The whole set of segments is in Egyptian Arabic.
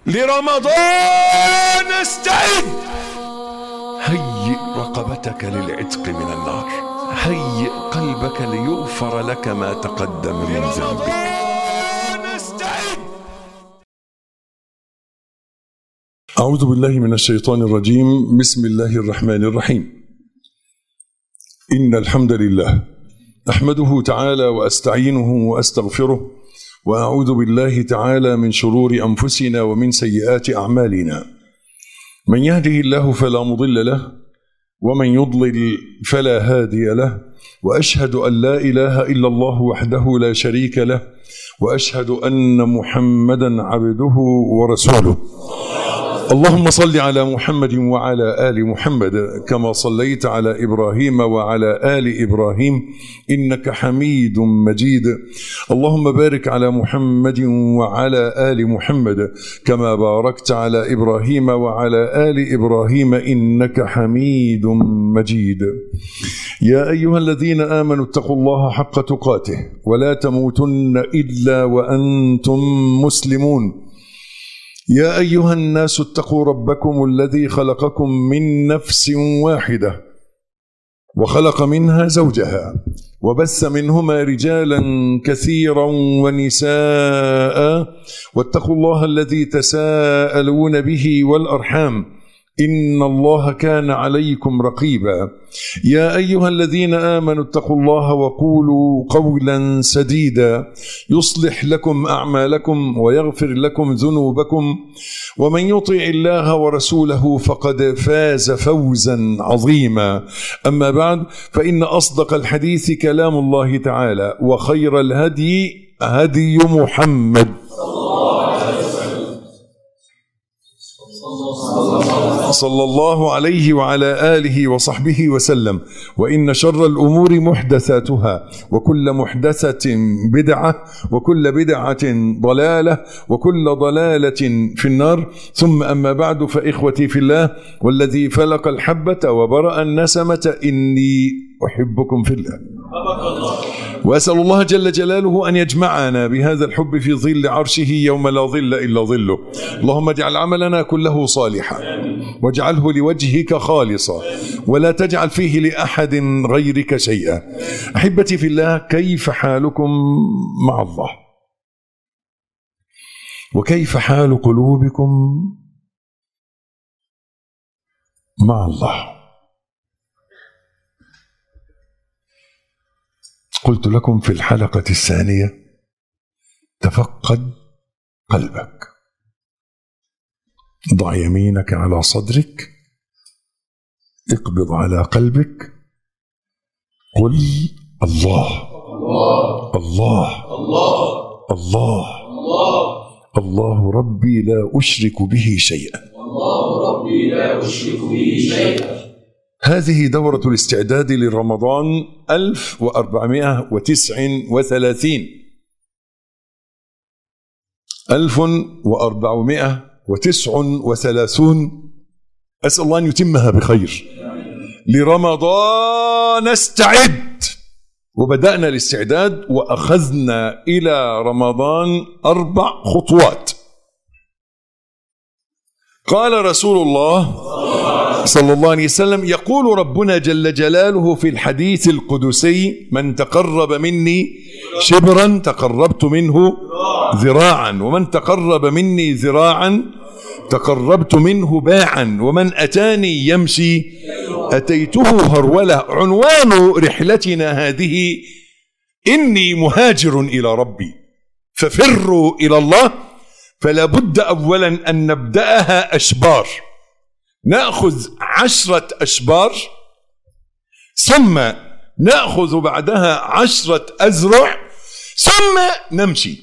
لرمضان استعد هيئ رقبتك للعتق من النار هيئ قلبك ليغفر لك ما تقدم من ذنبك أعوذ بالله من الشيطان الرجيم بسم الله الرحمن الرحيم إن الحمد لله أحمده تعالى وأستعينه وأستغفره وأعوذ بالله تعالى من شرور أنفسنا ومن سيئات أعمالنا من يهده الله فلا مضل له ومن يضلل فلا هادي له وأشهد أن لا إله إلا الله وحده لا شريك له وأشهد أن محمدا عبده ورسوله اللهم صل على محمد وعلى ال محمد كما صليت على ابراهيم وعلى ال ابراهيم انك حميد مجيد اللهم بارك على محمد وعلى ال محمد كما باركت على ابراهيم وعلى ال ابراهيم انك حميد مجيد يا ايها الذين امنوا اتقوا الله حق تقاته ولا تموتن الا وانتم مسلمون يا ايها الناس اتقوا ربكم الذي خلقكم من نفس واحده وخلق منها زوجها وبث منهما رجالا كثيرا ونساء واتقوا الله الذي تساءلون به والارحام ان الله كان عليكم رقيبا يا ايها الذين امنوا اتقوا الله وقولوا قولا سديدا يصلح لكم اعمالكم ويغفر لكم ذنوبكم ومن يطع الله ورسوله فقد فاز فوزا عظيما اما بعد فان اصدق الحديث كلام الله تعالى وخير الهدي هدي محمد صلى الله عليه وعلى آله وصحبه وسلم وإن شر الأمور محدثاتها وكل محدثة بدعة وكل بدعة ضلالة وكل ضلالة في النار ثم أما بعد فإخوتي في الله والذي فلق الحبة وبرأ النسمة إني أحبكم في الله وأسأل الله جل جلاله أن يجمعنا بهذا الحب في ظل عرشه يوم لا ظل إلا ظله اللهم اجعل عملنا كله صالحا واجعله لوجهك خالصا ولا تجعل فيه لأحد غيرك شيئا أحبتي في الله كيف حالكم مع الله وكيف حال قلوبكم مع الله قلت لكم في الحلقة الثانية تفقد قلبك ضع يمينك على صدرك اقبض على قلبك قل الله الله الله الله ربي لا أشرك به شيئا الله ربي لا أشرك به شيئا هذه دورة الاستعداد لرمضان 1439 1439 أسأل الله أن يتمها بخير لرمضان استعد وبدأنا الاستعداد وأخذنا إلى رمضان أربع خطوات قال رسول الله صلى الله عليه وسلم يقول ربنا جل جلاله في الحديث القدسي من تقرب مني شبرا تقربت منه ذراعا ومن تقرب مني ذراعا تقربت منه باعا ومن أتاني يمشي أتيته هرولة عنوان رحلتنا هذه إني مهاجر إلى ربي ففروا إلى الله فلا بد أولا أن نبدأها أشبار ناخذ عشره اشبار ثم ناخذ بعدها عشره ازرع ثم نمشي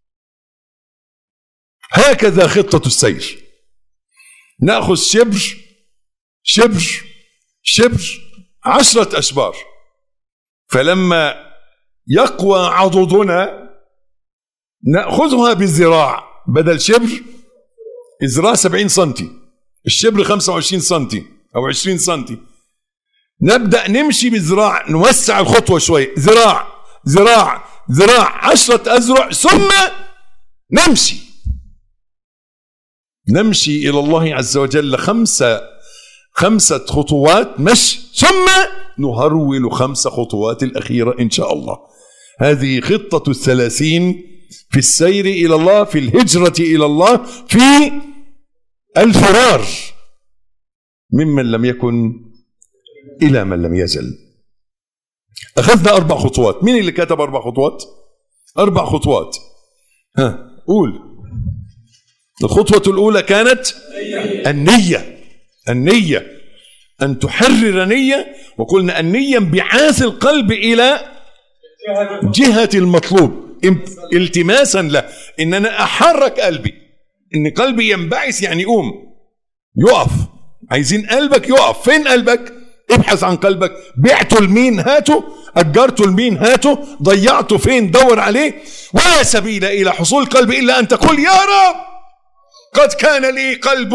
هكذا خطه السير ناخذ شبر شبر شبر عشره اشبار فلما يقوى عضدنا ناخذها بالذراع بدل شبر الذراع 70 سنتي الشبر 25 سنتي او 20 سنتي نبدا نمشي بالذراع نوسع الخطوه شوي ذراع ذراع ذراع عشرة أذرع ثم نمشي نمشي إلى الله عز وجل خمسة خمسة خطوات مشي ثم نهرول خمس خطوات الأخيرة إن شاء الله هذه خطة الثلاثين في السير إلى الله في الهجرة إلى الله في الفرار ممن لم يكن إلى من لم يزل أخذنا أربع خطوات مين اللي كتب أربع خطوات أربع خطوات ها قول الخطوة الأولى كانت النية النية أن تحرر نية وقلنا النية انبعاث القلب إلى جهة المطلوب ام- التماسا له إن أنا أحرك قلبي إن قلبي ينبعث يعني يقوم يقف عايزين قلبك يقف فين قلبك ابحث عن قلبك بعته لمين هاته أجرته لمين هاته ضيعته فين دور عليه ولا سبيل إلى حصول قلب إلا أن تقول يا رب قد كان لي قلب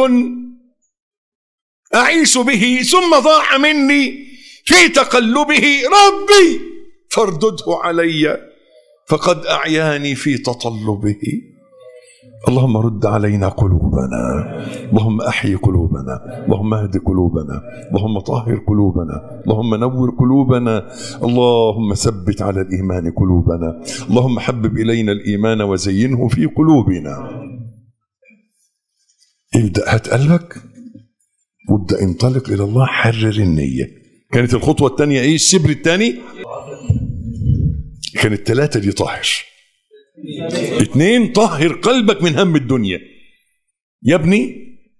أعيش به ثم ضاع مني في تقلبه ربي فاردده علي فقد أعياني في تطلبه اللهم رد علينا قلوبنا اللهم احي قلوبنا اللهم اهد قلوبنا اللهم طهر قلوبنا اللهم نور قلوبنا اللهم ثبت على الايمان قلوبنا اللهم حبب الينا الايمان وزينه في قلوبنا ابدا هات قلبك وابدا انطلق الى الله حرر النيه كانت الخطوه الثانيه ايه الشبر الثاني كانت ثلاثه دي طاهر اثنين طهر قلبك من هم الدنيا يا ابني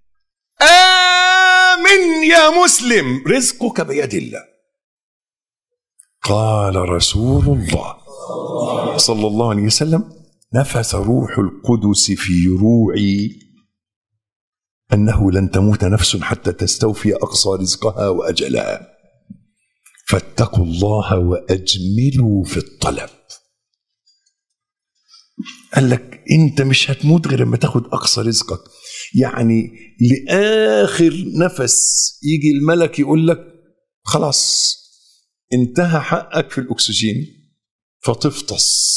آمن يا مسلم رزقك بيد الله قال رسول الله صلى الله عليه وسلم نفث روح القدس في روعي أنه لن تموت نفس حتى تستوفي أقصى رزقها وأجلها فاتقوا الله وأجملوا في الطلب قال لك انت مش هتموت غير لما تاخد اقصى رزقك يعني لاخر نفس يجي الملك يقول لك خلاص انتهى حقك في الاكسجين فتفطس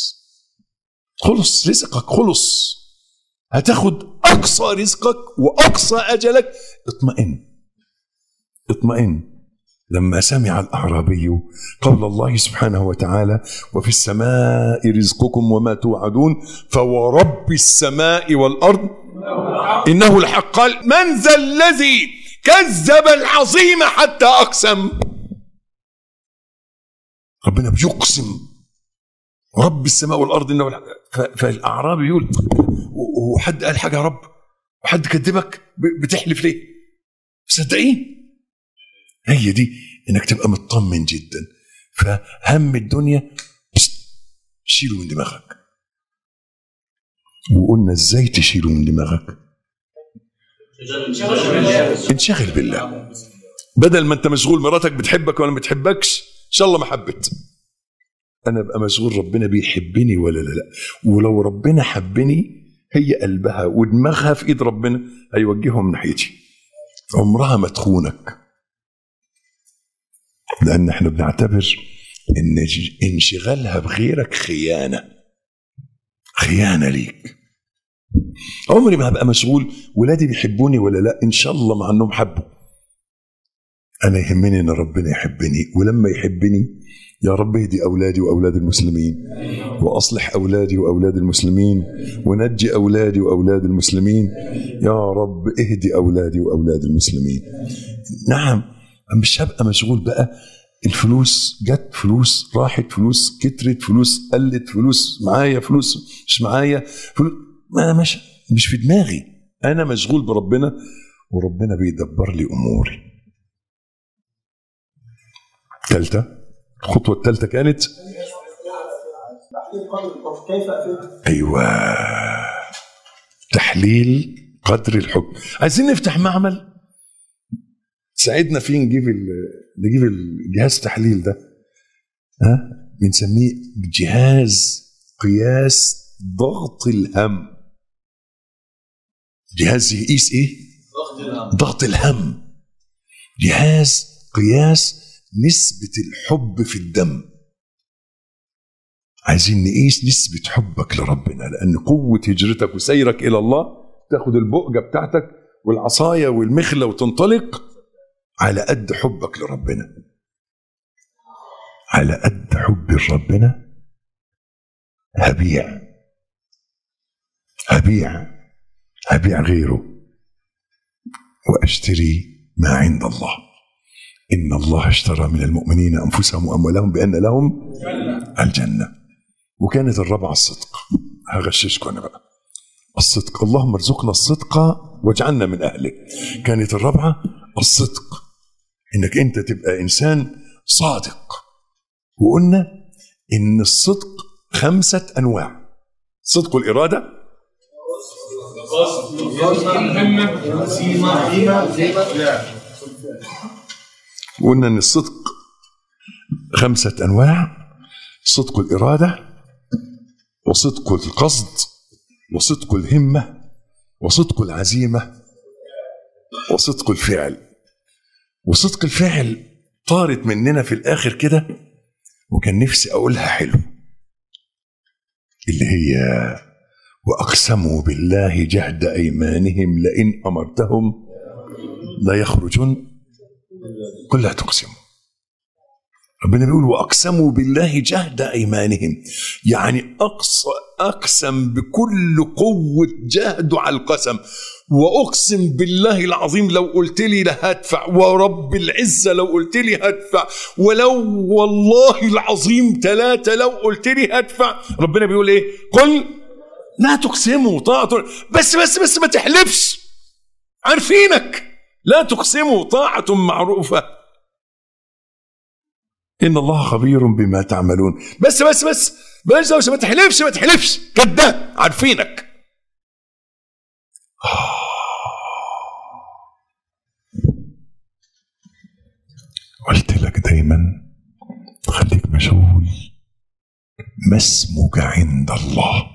خلص رزقك خلص هتاخد اقصى رزقك واقصى اجلك اطمئن اطمئن لما سمع الأعرابي قول الله سبحانه وتعالى وفي السماء رزقكم وما توعدون فورب السماء والأرض إنه الحق قال من ذا الذي كذب العظيم حتى أقسم ربنا بيقسم رب السماء والأرض إنه الحق ف- فالأعرابي يقول و- وحد قال حاجة يا رب وحد كذبك ب- بتحلف ليه مصدقين هي دي انك تبقى مطمن جدا فهم الدنيا بست، شيله من دماغك وقلنا ازاي تشيله من دماغك انشغل بالله بدل ما انت مشغول مراتك بتحبك ولا ما بتحبكش ان شاء الله ما حبت انا ابقى مشغول ربنا بيحبني ولا لا لا ولو ربنا حبني هي قلبها ودماغها في ايد ربنا هيوجههم ناحيتي عمرها ما تخونك لان احنا بنعتبر ان ج- انشغالها بغيرك خيانه خيانه ليك عمري ما هبقى مشغول ولادي بيحبوني ولا لا ان شاء الله مع انهم حبوا انا يهمني ان ربنا يحبني ولما يحبني يا رب اهدي اولادي واولاد المسلمين واصلح اولادي واولاد المسلمين ونجي اولادي واولاد المسلمين يا رب اهدي اولادي واولاد المسلمين نعم مش هبقى مشغول بقى الفلوس جت فلوس راحت فلوس كترت فلوس قلت فلوس معايا فلوس مش معايا فلوس ما انا مش مش في دماغي انا مشغول بربنا وربنا بيدبر لي اموري ثالثه الخطوه الثالثه كانت تحليل قدر الحب كيف أفهم ايوه تحليل قدر الحب عايزين نفتح معمل ساعدنا فيه نجيب ال- نجيب الجهاز التحليل ده ها بنسميه جهاز قياس ضغط الهم جهاز يقيس ايه ضغط الهم جهاز قياس نسبة الحب في الدم عايزين نقيس نسبة حبك لربنا لأن قوة هجرتك وسيرك إلى الله تاخد البؤجه بتاعتك والعصايه والمخله وتنطلق على قد حبك لربنا على قد حبي لربنا هبيع هبيع هبيع غيره واشتري ما عند الله ان الله اشترى من المؤمنين انفسهم واموالهم بان لهم الجنه وكانت الرابعه الصدق هغششكم انا بقى الصدق اللهم ارزقنا الصدق واجعلنا من اهله كانت الرابعه الصدق انك انت تبقى انسان صادق وقلنا ان الصدق خمسه انواع صدق الاراده وقلنا ان الصدق خمسه انواع صدق الاراده وصدق القصد وصدق الهمه وصدق العزيمه وصدق الفعل وصدق الفعل طارت مننا في الاخر كده وكان نفسي اقولها حلو اللي هي واقسموا بالله جهد ايمانهم لئن امرتهم لا يخرجون قل لا تقسموا ربنا بيقول واقسموا بالله جهد ايمانهم يعني اقصى اقسم بكل قوه جهده على القسم واقسم بالله العظيم لو قلت لي لهدفع ورب العزه لو قلت لي هدفع ولو والله العظيم ثلاثه لو قلت لي هدفع ربنا بيقول ايه قل لا تقسموا طاعه بس بس بس ما تحلفش عارفينك لا تقسموا طاعه معروفه ان الله خبير بما تعملون بس بس بس بلاش دوشه ما تحلفش ما تحلفش كذاب عارفينك قلت لك دايما خليك مشغول ما اسمك عند الله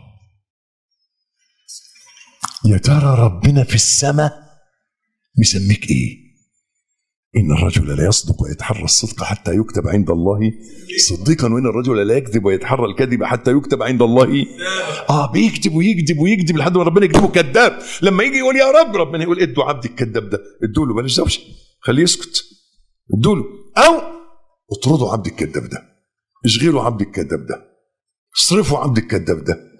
يا ترى ربنا في السماء مسميك ايه إن الرجل لا يصدق ويتحرى الصدق حتى يكتب عند الله صديقا وإن الرجل لا يكذب ويتحرى الكذب حتى يكتب عند الله آه بيكذب ويكذب ويكذب لحد ما ربنا يكتبه كذاب لما يجي يقول يا رب ربنا يقول ادوا عبدي الكذاب ده ادوا له بلاش دوشه خليه يسكت ادوا له أو اطردوا عبد الكذاب ده اشغلوا عبد الكذاب ده اصرفوا عبد الكذاب ده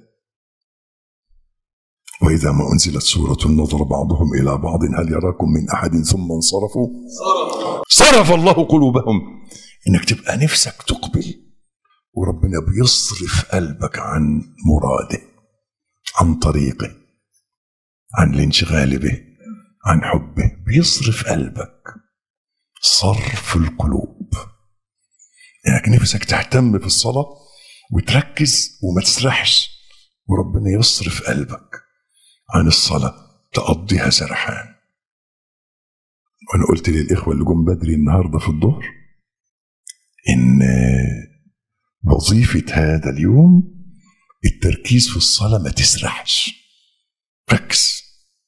وإذا ما أنزلت سورة نظر بعضهم إلى بعض هل يراكم من أحد ثم انصرفوا صرف الله قلوبهم إنك تبقى نفسك تقبل وربنا بيصرف قلبك عن مراده عن طريقه عن الانشغال به عن حبه بيصرف قلبك صرف القلوب انك نفسك تهتم في الصلاة وتركز وما تسرحش وربنا يصرف قلبك عن الصلاة تقضيها سرحان وأنا قلت للإخوة اللي جم بدري النهاردة في الظهر إن وظيفة هذا اليوم التركيز في الصلاة ما تسرحش ركز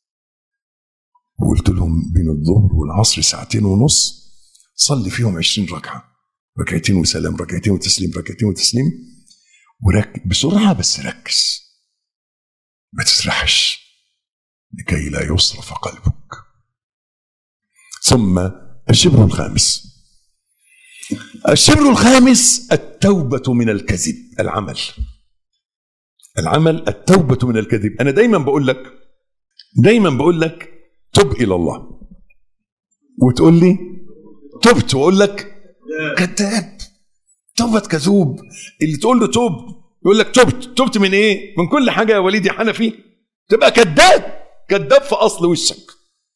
وقلت لهم بين الظهر والعصر ساعتين ونص صلي فيهم عشرين ركعة ركعتين وسلام ركعتين وتسليم ركعتين وتسليم ورك بسرعة بس ركز ما تسرحش لكي لا يصرف قلبك ثم الشبر الخامس الشبر الخامس التوبة من الكذب العمل العمل التوبة من الكذب أنا دايما بقول لك دايما بقول لك تب إلى الله وتقول لي تبت وأقول لك كذاب توبة كذوب اللي تقول له توب يقول لك تبت تبت من ايه من كل حاجة يا وليدي حنفي تبقى كذاب كذاب في اصل وشك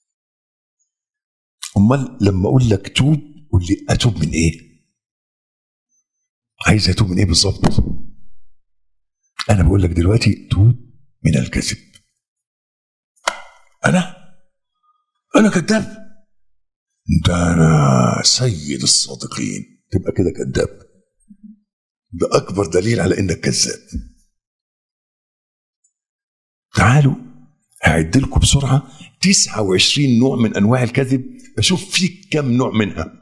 امال لما اقول لك توب قول لي اتوب من ايه عايز اتوب من ايه بالظبط انا بقول لك دلوقتي توب من الكذب انا انا كذاب ده انا سيد الصادقين تبقى كده كذاب ده اكبر دليل على انك كذاب تعالوا هعد لكم بسرعه 29 نوع من انواع الكذب بشوف فيك كم نوع منها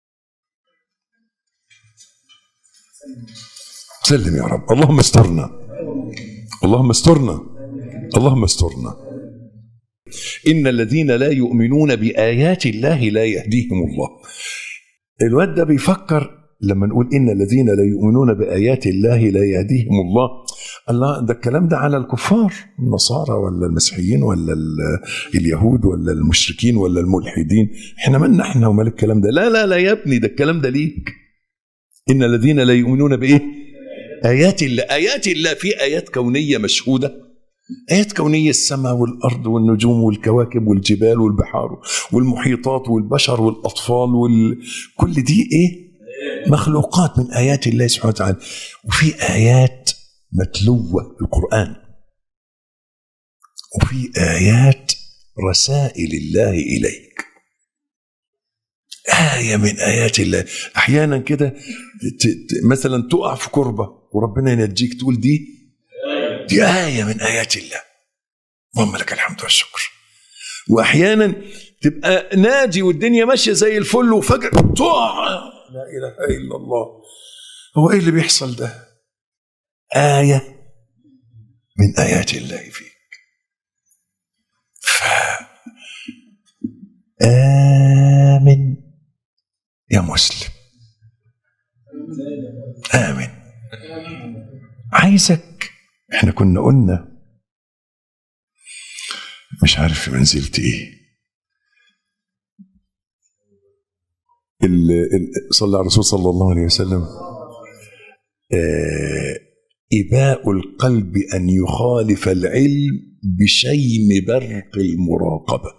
سلم يا رب اللهم استرنا اللهم استرنا اللهم استرنا إن الذين لا يؤمنون بآيات الله لا يهديهم الله الواد ده بيفكر لما نقول إن الذين لا يؤمنون بآيات الله لا يهديهم الله الله ده الكلام ده على الكفار النصارى ولا المسيحيين ولا ال- اليهود ولا المشركين ولا الملحدين احنا مالنا احنا ومال الكلام ده لا لا لا يا ابني ده الكلام ده ليك إن الذين لا يؤمنون بإيه آيات الله آيات الله في آيات كونية مشهودة آيات كونية السماء والأرض والنجوم والكواكب والجبال والبحار والمحيطات والبشر والأطفال وال... كل دي إيه مخلوقات من آيات الله سبحانه وتعالى وفي آيات متلوة القرآن وفي آيات رسائل الله إليك آية من آيات الله أحيانا كده ت- ت- مثلا تقع في كربة وربنا ينجيك تقول دي دي آية من آيات الله اللهم لك الحمد والشكر وأحيانا تبقى ناجي والدنيا ماشية زي الفل وفجأة تقع لا إله إلا الله هو إيه اللي بيحصل ده آية من آيات الله فيك ف آمن يا مسلم آمن عايزك احنا كنا قلنا مش عارف في منزلة ايه ال- ال- صلى على الرسول صلى الله عليه وسلم آه، إباء القلب أن يخالف العلم بشيم برق المراقبة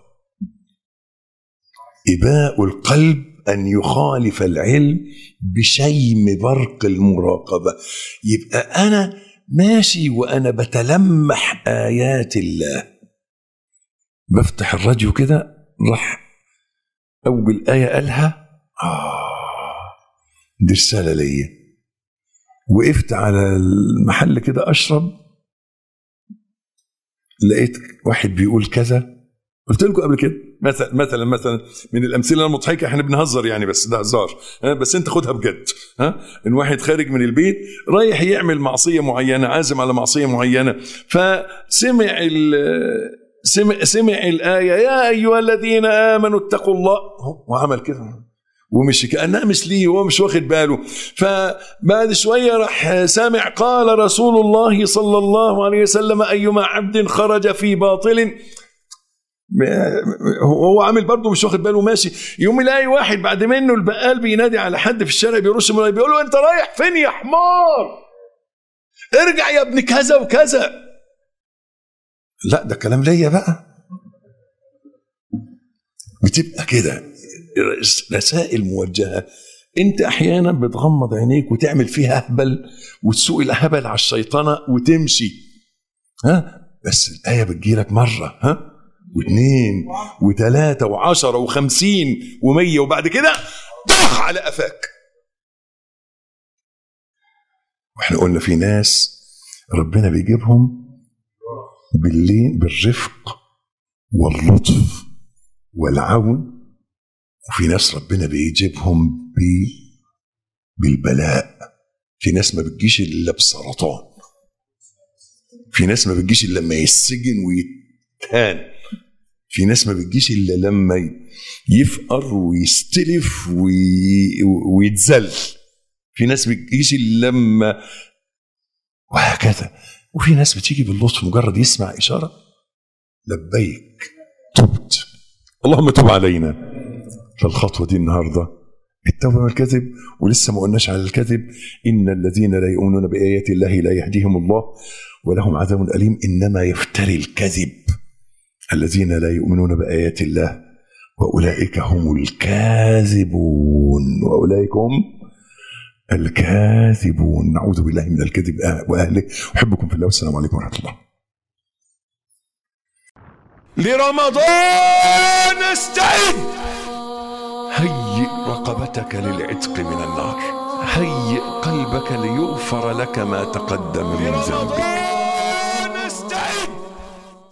إباء القلب أن يخالف العلم بشيم برق المراقبة يبقى أنا ماشي وأنا بتلمح آيات الله بفتح الراديو كده راح أول آية قالها آه دي رسالة ليا وقفت على المحل كده أشرب لقيت واحد بيقول كذا قلت لكم قبل كده مثلا مثلا مثلا من الامثله المضحكه احنا بنهزر يعني بس ده هزار ها بس انت خدها بجد ها ان واحد خارج من البيت رايح يعمل معصيه معينه عازم على معصيه معينه فسمع ال- سمع سمع الايه يا ايها الذين امنوا اتقوا الله وعمل كده ومش كانها مثليه وهو مش واخد باله فبعد شويه راح سامع قال رسول الله صلى الله عليه وسلم ايما عبد خرج في باطل هو عامل برضه مش واخد باله ماشي يقوم يلاقي واحد بعد منه البقال بينادي على حد في الشارع بيرش مرايه بيقول له انت رايح فين يا حمار ارجع يا ابن كذا وكذا لا ده كلام ليا بقى بتبقى كده رسائل موجهه انت احيانا بتغمض عينيك وتعمل فيها هبل وتسوق الهبل على الشيطنه وتمشي ها بس الايه بتجيلك مره ها واثنين وثلاثة وعشرة وخمسين ومية وبعد كده طخ على قفاك واحنا قلنا في ناس ربنا بيجيبهم باللين بالرفق واللطف والعون وفي ناس ربنا بيجيبهم ب بالبلاء في ناس ما بتجيش الا بسرطان في ناس ما بتجيش الا لما يسجن ويتهان في ناس ما بتجيش الا لما يفقر ويستلف وي... ويتذل في ناس ما بتجيش الا لما وهكذا وفي ناس بتيجي باللطف مجرد يسمع اشاره لبيك تبت اللهم تب علينا فالخطوه دي النهارده التوبه من الكذب ولسه ما قلناش على الكذب ان الذين لا يؤمنون بايات الله لا يهديهم الله ولهم عذاب اليم انما يفتري الكذب الذين لا يؤمنون بآيات الله وأولئك هم الكاذبون وأولئك هم الكاذبون نعوذ بالله من الكذب وأهله أحبكم في الله والسلام عليكم ورحمة الله لرمضان استعد هيئ رقبتك للعتق من النار هيئ قلبك ليغفر لك ما تقدم من ذنبك